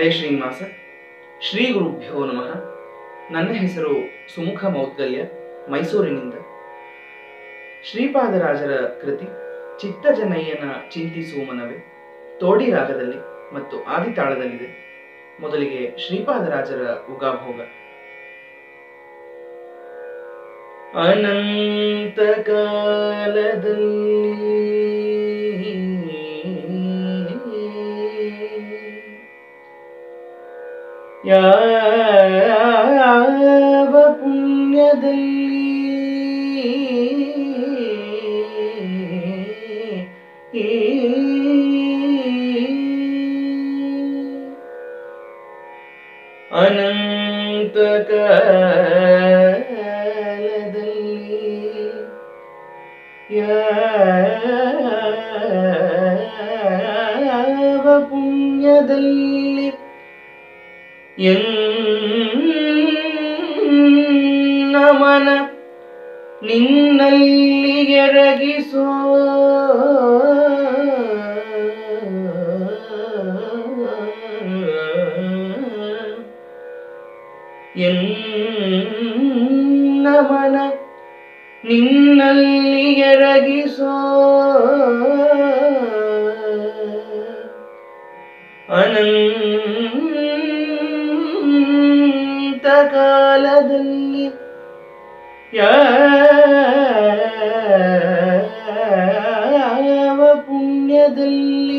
ಹರೇ ಶ್ರೀನಿವಾಸ ಶ್ರೀ ಗುರುಭ್ಯೋ ನಮಃ ನನ್ನ ಹೆಸರು ಸುಮುಖ ಮೌದ್ಗಲ್ಯ ಮೈಸೂರಿನಿಂದ ಶ್ರೀಪಾದರಾಜರ ಕೃತಿ ಚಿತ್ತಜನಯ್ಯನ ಚಿಂತಿಸುವ ಮನವೇ ತೋಡಿ ರಾಗದಲ್ಲಿ ಮತ್ತು ಆದಿತಾಳದಲ್ಲಿದೆ ಮೊದಲಿಗೆ ಶ್ರೀಪಾದರಾಜರ ಉಗಾಭೋಗ ಅನಂತ ಕಾಲದಲ್ಲಿ ಯಾವ ಪುಣ್ಯದಲ್ಲಿ ಅನಂತ ಕಾಲದಲ್ಲಿ ಯಾವ ಪುಣ್ಯದಲ್ಲಿ ಎನ್ನ ಮನ ನಿನ್ನಲ್ಲಿ ಎರಗಿಸೋ ಎನ್ನ ಮನ ನಿನ್ನಲ್ಲಿ ಎರಗಿಸೋ ಅನಂತ ಕಾಲದಲ್ಲಿ ಯಾವ ಪುಣ್ಯದಲ್ಲಿ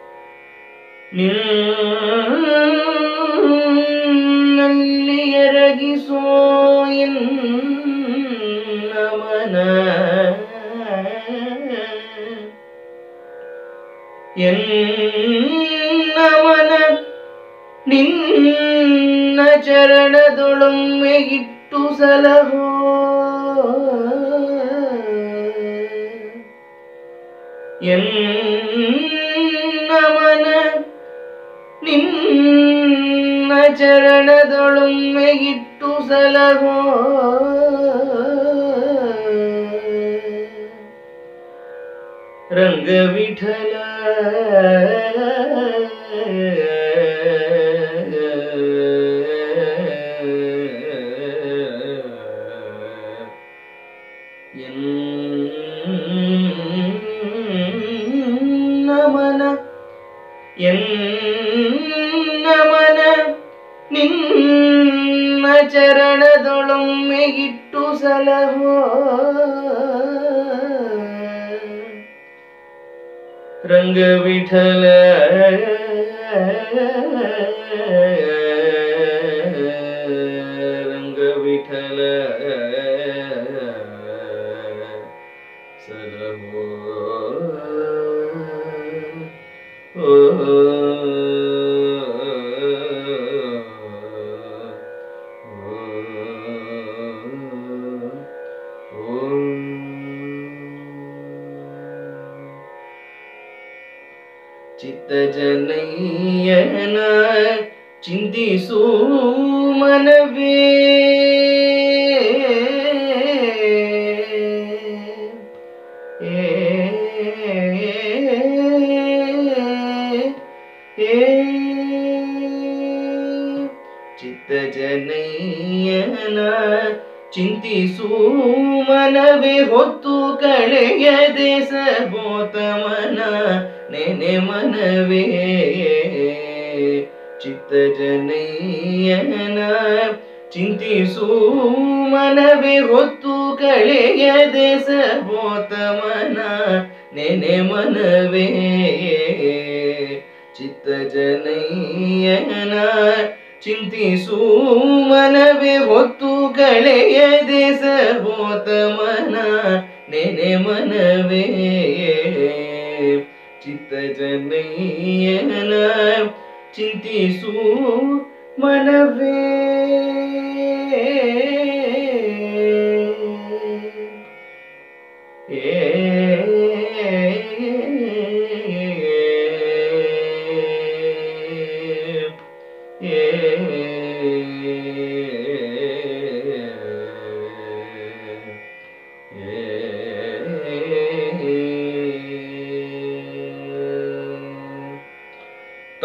ನಿನ್ನಲ್ಲಿ ಎರಗಿಸೋ ಎನ್ನ ಮನ ಎನ್ನ ಮನ ನಿನ್ನ ಚರಣದೊಳೊಮ್ಮೆ ಇಟ್ಟು ಸಲಹೋ ಎನ್ನ ಮನ ನಿನ್ನ ಚರಣದೊಳೊಮ್ಮೆ ಇಟ್ಟು ಸಲಹೋ ರಂಗ ವಿಠಲ ಎನ್ನ ಮನ ಎನ್ನ ಮನ ನಿನ್ನ ಚರಣದೊಳೊಮ್ಮೆ ಇಟ್ಟು ಸಲಹೋ ರಂಗ ವಿಠಲ ರಂಗ ವಿಠಲ ಸಲಹೋ ಓ ಚಿತ್ತಜನಯ್ಯನ ಚಿಂತಿಸು ಮನವೇ ಚಿತ್ತಜನಯ್ಯನ ಚಿಂತಿಸು ಮನವೇ ಹೊತ್ತು ಕಳೆಯದೆ ಸಬೋತ ಮನ ನೆನೆ ಮನವೇ ಚಿತ್ತಜನಯ್ಯನ ಚಿಂತಿಸು ಮನವೇ ಹೊತ್ತು ಕಳೆಯದೆ ಸಬೋತ ಮನ ನೆನೆ ಮನವೇ ಚಿತ್ತಜನಯ್ಯನ ಚಿಂತಿಸು ಮನವೇ ಹೊತ್ತು ಕಳೆಯದೆ ಸಬೋತ ಮನ ನೆನೆ ಮನವೇ ಚಿತ್ತಜನಯ್ಯನ ಚಿಂತಿಸು ಮನವೇ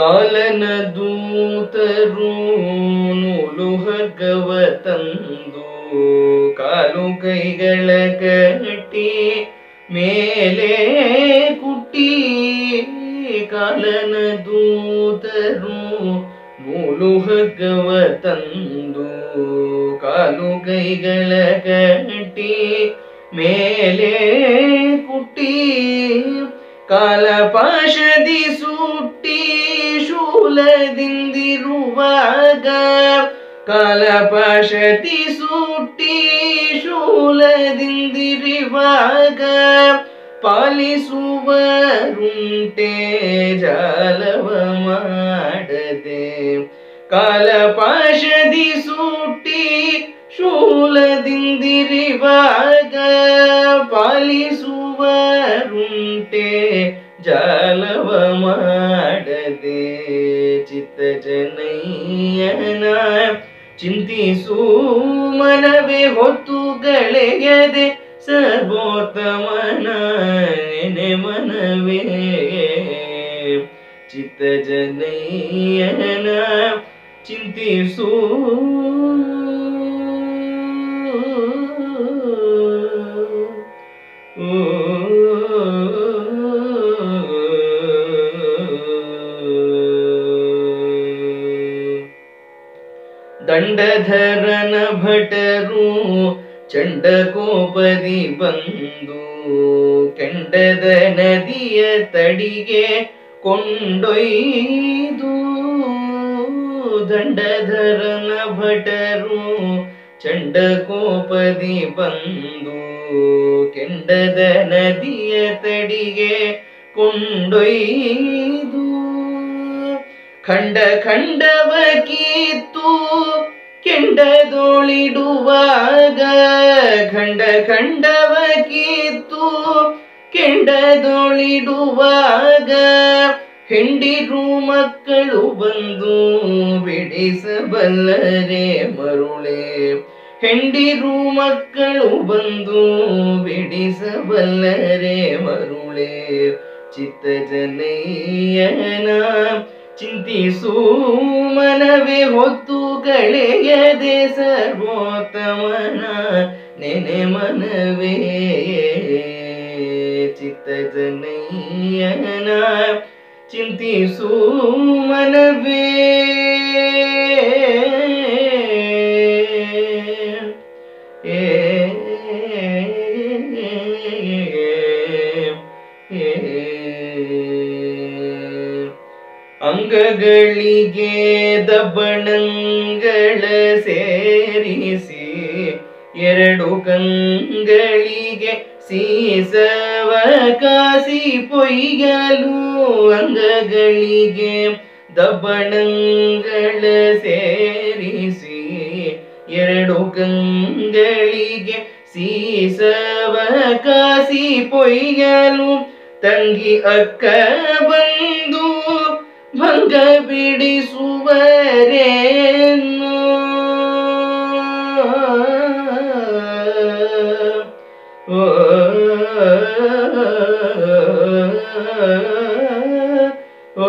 ಕಾಲನ ದೂತರು ನೂಲು ಹಗ್ಗವ ತಂದು ಕಾಲು ಕೈಗಳ ಕಟ್ಟಿ ಮೇಲೆ ಕುಟ್ಟಿ ಕಾಲನ ದೂತರು ನೂಲು ಹಗ್ಗವ ತಂದು ಕಾಲು ಕೈಗಳ ಕಟ್ಟಿ ಮೇಲೆ ಕುಟ್ಟಿ ಕಾಲ ಪಾಶದಿ ಸುಟ್ಟಿ ಶೂಲದಿಂದಿರುವಾಗ ಕಾಲ ಪಾಶದಿ ಸುಟ್ಟಿ ಶೂಲದಿಂದಿರುವಾಗ ಪಾಲಿಸುವರುಂಟೆ ಜಾಲವ ಮಾಡದೆ ಕಾಲ ಪಾಶದಿ ಸುಟ್ಟಿ ಶೂಲದಿಂದಿರಿವಾಗ ಪಾಲಿಸುವರುಂಟೆ ಜಾಲವ ಮಾಡದೆ ಚಿತ್ತ ಜನಯ್ಯನ ಚಿಂತಿಸು ಮನವೇ ಹೊತ್ತು ಗೆಳೆಯದೆ ಸರ್ವೋತ್ತಮನ ನೆನೆ ಮನವೇ ಚಿತ್ತ ಜನಯ್ಯನ ಚಿಂತಿಸು ದಂಡಧರನ ಭಟರು ಚಂಡಕೋಪದಿ ಬಂದು ಕೆಂಡದ ನದಿಯ ತಡಿಗೆ ಕೊಂಡೊಯ್ದು ದಂಡಧರನ ಭಟರು ಚಂಡಕೋಪದಿ ಬಂದು ಕೆಂಡದ ನದಿಯ ತಡಿಗೆ ಕೊಂಡೊಯ್ದು ಖಂಡ ಖಂಡವ ಕಿತ್ತು ಕೆಂಡದೊಳಿಡುವಾಗ ಖಂಡ ಖಂಡವ ಕಿತ್ತು ಕೆಂಡದೊಳಿಡುವಾಗ ಹೆಂಡಿರು ಮಕ್ಕಳು ಬಂದು ಬಿಡಿಸಬಲ್ಲರೆ ಮರುಳೆ ಹೆಂಡಿರು ಮಕ್ಕಳು ಬಂದು ಬಿಡಿಸಬಲ್ಲರೆ ಮರುಳೆ ಚಿತ್ತ ಜನಯ್ಯನ ಚಿಂತಿಸು ಮನವೇ ಹೊತ್ತು ಕಳೆಯದೆ ಸರ್ವೋತ್ತಮನ ನೆನೆ ಮನವೇ ಚಿತ್ತ ಜನಯ್ಯನ ಚಿಂತಿಸು ಮನವೇ ಏ ಅಂಗಗಳಿಗೆ ದಬ್ಬಣಂಗಳ ಸೇರಿಸಿ ಎರಡು ಕಂಗಳಿಗೆ ಸೀಸವ ಕಾಸಿ ಪೊಯ್ಯಲು ಅಂಗಗಳಿಗೆ ದಬ್ಬಣಂಗಳ ಸೇರಿಸಿ ಎರಡು ಕಂಗಳಿಗೆ ಸೀಸವ ಕಾಸಿ ಪೊಯ್ಯಲು ತಂಗಿ ಅಕ್ಕ ಬಂದು ಭಂಗ ಬಿಡಿಸುವರೇನು ಓ ಓ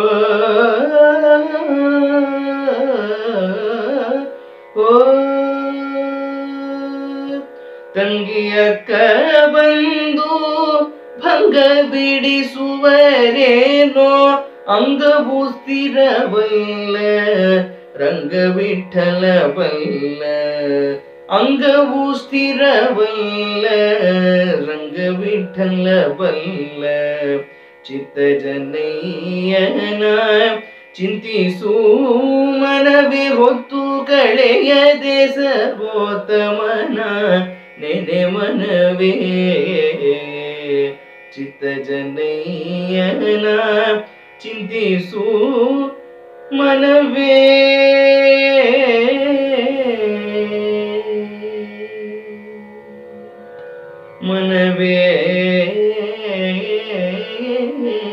ಓ ತಂಗಿಯಕ್ಕ ಬಂದು ಭಂಗ ಬಿಡಿಸುವರೇನೋ ಅಂಗವು ಸ್ಥಿರವಲ್ಲ ರಂಗ ವಿಠಲ ಬಲ್ಲ ಅಂಗವು ಸ್ಥಿರವಲ್ಲ ರಂಗ ವಿಠಲ ಬಲ್ಲ ಚಿತ್ತ ಜನಯ್ಯನ ಚಿಂತಿಸು ಮನವೇ ಹೊತ್ತು ಕಳೆಯದೆ ಸರ್ವೋತ್ತಮನ ನೆನೆ ಮನವೇ ಚಿತ್ತ ಜನಯ್ಯನ ಚಿಂತಿಸು ಮನವೇ ಮನವೇ